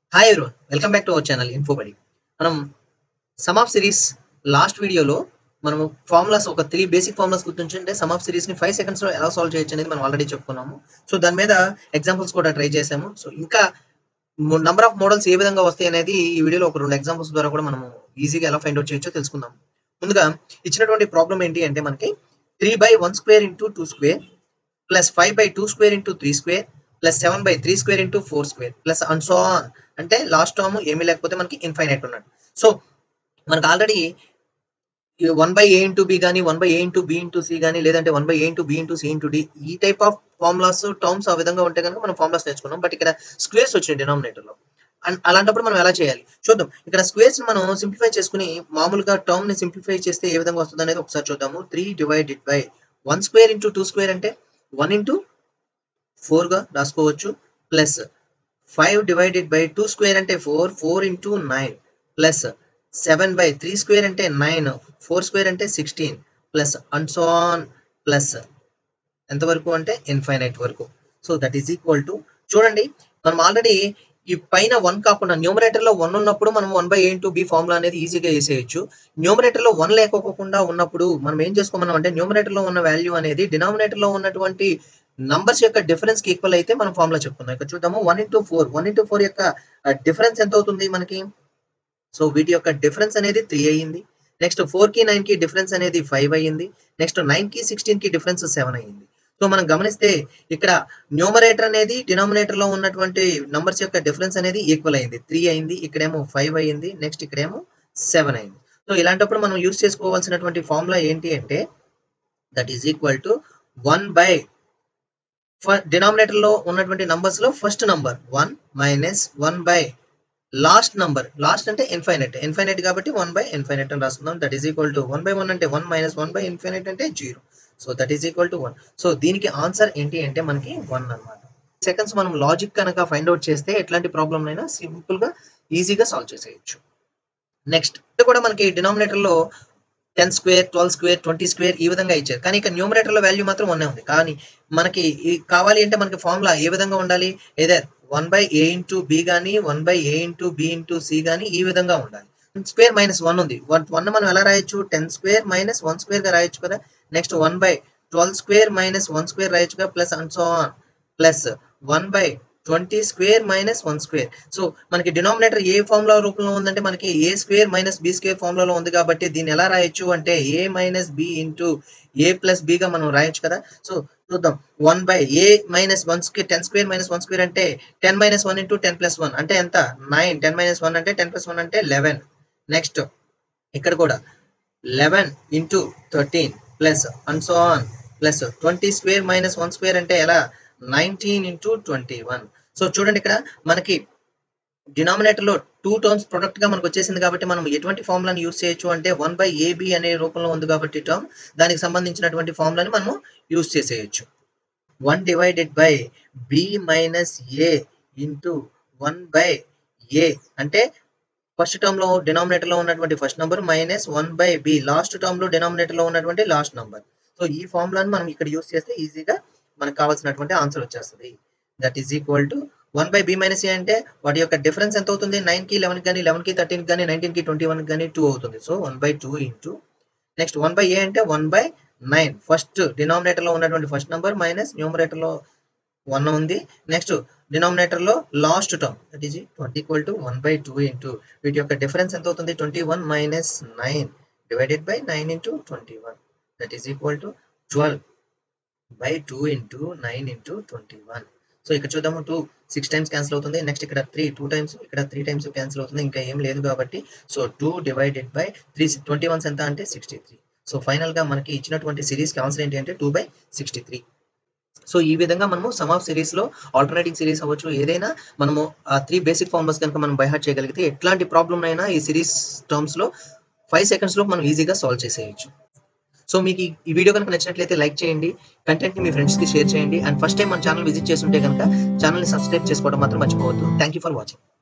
hi everyone welcome back to our channel InfoBuddy మనం sum of series last వీడియోలో మనము formulas ఒక three basic formulas గుర్తుంచుంటే sum of series ని five seconds లో ఎలా సాల్వ్ చేయొచ్చు అనేది మనం ఆల్రెడీ చెప్పుకున్నాము సో దాని మీద ఎగ్జాంపుల్స్ కూడా ట్రై చేసాము సో ఇంకా నంబర్ ఆఫ్ మోడల్స్ ఏ విధంగా వస్తాయి అనేది ఈ వీడియోలో ఒక రెండు ఎగ్జాంపుల్స్ ద్వారా కూడా మనము ఈజీగా ఎలా ఫైండ్ అవుట్ చేయొచ్చో తెలుసుకుందాం ముందుగా ఇచ్చినటువంటి ప్రాబ్లం ఏంటి అంటే మనకి three by one square into two square plus five by two square into three square plus seven by three square into four square plus and so on అంటే లాస్ట్ టర్మ్ ఏమీ లేకపోతే మనకి ఇన్ఫైనైట్ ఉన్నట్టు so మనకు already one by A into B కానీ one by A into B into C కానీ లేదంటే one by A into B into C into D ఈ టైప్ ఆఫ్ ఫార్ములాస్ టర్మ్స్ ఆ విధంగా ఉంటే కనుక మనం ఫార్ములాస్ నేర్చుకున్నాం బట్ ఇక్కడ స్క్వేర్స్ వచ్చినాయి డినామినేటర్ లో అండ్ అలాంటప్పుడు మనం ఎలా చేయాలి చూద్దాం ఇక్కడ స్క్వేర్స్ మనం సింప్లిఫై చేసుకుని మామూలుగా టర్మ్ ని సింప్లిఫై చేస్తే ఏ విధంగా వస్తుంది అనేది ఒకసారి చూద్దాము three divided by one square into two square అంటే వన్ ఇంటూ ఫోర్ గా రాసుకోవచ్చు plus five divided by two square అంటే four four into nine plus seven by three square అంటే నైన్ ఫోర్ స్క్వేర్ అంటే sixteen plus and so on plus ఎంతవరకు అంటే infinite వరకు so that is equal to చూడండి మనం ఆల్రెడీ ఈ పైన వన్ కాకుండా న్యూమరేటర్ లో వన్ ఉన్నప్పుడు మనం one by A into B formula అనేది ఈజీగా వేసేయచ్చు న్యూమరేటర్ లో వన్ లేకోకుండా ఉన్నప్పుడు మనం ఏం చేసుకోమన్నాం అంటే న్యూమరేటర్ లో ఉన్న వాల్యూ అనేది డినామినేటర్ లో ఉన్నటువంటి నంబర్స్ యొక్క డిఫరెన్స్ కి ఈక్వల్ అయితే మనం ఫార్ములా చెప్పుకున్నాం ఇక్కడ చూద్దాము one into four one into four యొక్క డిఫరెన్స్ ఎంత అవుతుంది మనకి సో వీటి యొక్క డిఫరెన్స్ అనేది త్రీ అయ్యింది నెక్స్ట్ ఫోర్ కి నైన్ కి డిఫరెన్స్ అనేది ఫైవ్ అయ్యింది నెక్స్ట్ నైన్ కి సిక్స్టీన్ కి డిఫరెన్స్ సెవెన్ అయ్యింది సో మనం గమనిస్తే ఇక్కడ న్యూమరేటర్ అనేది డినామినేటర్ లో ఉన్నటువంటి నంబర్స్ యొక్క డిఫరెన్స్ అనేది ఈక్వల్ అయింది త్రీ అయింది ఇక్కడేమో ఫైవ్ అయ్యింది నెక్స్ట్ ఇక్కడేమో సెవెన్ అయింది సో ఇలాంటప్పుడు మనం యూస్ చేసుకోవాల్సినటువంటి ఫార్ములా ఏంటి అంటే that is equal to one by denominator లో ఉన్నటువంటి నంబర్స్ లో first number one minus one by last number last అంటే ఇన్ఫైనైట్ ఇన్ఫైనైట్ కాబట్టి వన్ బై ఇన్ఫైనైట్ అని రాస్తున్నాం that is equal to one by one అంటే one minus one by infinite అంటే zero so that is equal to one so దీనికి answer ఏంటి అంటే మనకి వన్ అనమాట సెకండ్స్ మనం లాజిక్ కనుక ఫైండ్ అవుట్ చేస్తే ఎట్లాంటి ప్రాబ్లమ్ అయినా సింపుల్ గా ఈజీగా సాల్వ్ చేసేయచ్చు నెక్స్ట్ కూడా మనకి డినామినేటర్ లో ten square twelve square twenty square ఈ విధంగా ఇచ్చారు కానీ ఇక్కడ న్యూమరేటర్ లో వాల్యూ మాత్రం వన్ ఉంది కానీ మనకి కావాలి అంటే మనకి ఫార్ములా ఏ విధంగా ఉండాలి either one by A into B కానీ one by A into B into C కానీ ఈ విధంగా ఉండాలి స్క్వేర్ మైనస్ వన్ ఉంది వన్ వన్ మనం ఎలా రాయొచ్చు ten square minus one square గా రాయొచ్చు కదా next one by twelve square minus one square రాయొచ్చు కదా plus and so on plus one by twenty square minus one square so మనకి డినామినేటర్ ఏ ఫార్ములా రూపంలో ఉందంటే మనకి ఏ స్క్వేర్ మైనస్ బి స్క్వేర్ ఫార్ములాలో ఉంది కాబట్టి దీన్ని ఎలా రాయొచ్చు అంటే A minus B into A plus బిగా మనం రాయొచ్చు కదా సో చూద్దాం one by A minus one square ten square minus one square అంటే ten minus one into ten plus one అంటే ఎంత నైన్ టెన్ మైనస్ వన్ అంటే టెన్ ప్లస్ వన్ అంటే లెవెన్ నెక్స్ట్ ఇక్కడ కూడా eleven into thirteen plus and so on plus twenty square minus one square అంటే ఎలా nineteen into twenty one so చూడండి ఇక్కడ మనకి డినామినేటర్ లో టూ టర్మ్స్ ప్రొడక్ట్ గా మనకు వచ్చేసింది కాబట్టి మనం ఎటువంటి ఫార్ములాని యూస్ చేయొచ్చు అంటే వన్ బై ఏబి అనే రూపంలో ఉంది కాబట్టి టర్మ్ దానికి సంబంధించినటువంటి ఫార్ములాని మనం యూస్ చేసేయచ్చు one divided by B minus A into one by A అంటే ఫస్ట్ టర్మ్ లో డినామినేటర్ లో ఉన్నటువంటి first number minus one by B last term లో డినామినేటర్ లో ఉన్నటువంటి లాస్ట్ నంబర్ సో ఈ ఫార్ములాని మనం ఇక్కడ యూస్ చేస్తే ఈజీగా మనకు కావాల్సినటువంటి ఆన్సర్ వచ్చేస్తుంది that is equal to one by B minus A అంటే వాటి యొక్క డిఫరెన్స్ ఎంత అవుతుంది నైన్ కి లెవెన్ కానీ లెవెన్ కి థర్టీన్ కానీ నైన్టీన్ కి ట్వంటీ వన్ కానీ టూ అవుతుంది so one by two into next one by A అంటే one by nine first denominator లో ఉన్నటువంటి ఫస్ట్ నంబర్ మైనస్ న్యూమరేటర్ లో వన్ ఉంది నెక్స్ట్ డినామినేటర్ లో last term that is twenty equal to one by two into వీటి యొక్క difference ఎంత అవుతుంది twenty one minus nine divided by nine into twenty one that is equal to twelve by two into nine into twenty one so ఇక్కడ చూద్దాము two six times cancel అవుతుంది next ఇక్కడ three two times ఇక్కడ three times cancel అవుతుంది ఇంకా ఏం లేదు కాబట్టి so two divided by three twenty ones ఎంత అంటే సిక్స్టీ త్రీ సో ఫైనల్ గా మనకి ఇచ్చినటువంటి సిరీస్కి ఆన్సర్ ఏంటి అంటే two by sixty three so ఈ విధంగా మనము సమ్ ఆఫ్ సిరీస్ లో ఆల్టర్నేటింగ్ సిరీస్ అవ్వచ్చు ఏదైనా మనము ఆ త్రీ బేసిక్ ఫార్ములాస్ కనుక మనం బైహార్ట్ చేయగలిగితే ఎట్లాంటి ప్రాబ్లం అయినా ఈ సిరీస్ టర్మ్స్ లో ఫైవ్ సెకండ్స్ లో మనం ఈజీగా సాల్వ్ చేసేయచ్చు సో మీకు ఈ వీడియో కనుక నచ్చినట్లయితే లైక్ చేయండి కంటెంట్ ని మీ ఫ్రెండ్స్ కి షేర్ చేయండి అండ్ ఫస్ట్ టైం మన ఛానల్ విజిట్ చేస్తుంటే కనుక ఛానల్ ని సబ్స్క్రైబ్ చేసుకోవడం మాత్రం మర్చిపోవద్దు థ్యాంక్ యూ ఫర్ వాచింగ్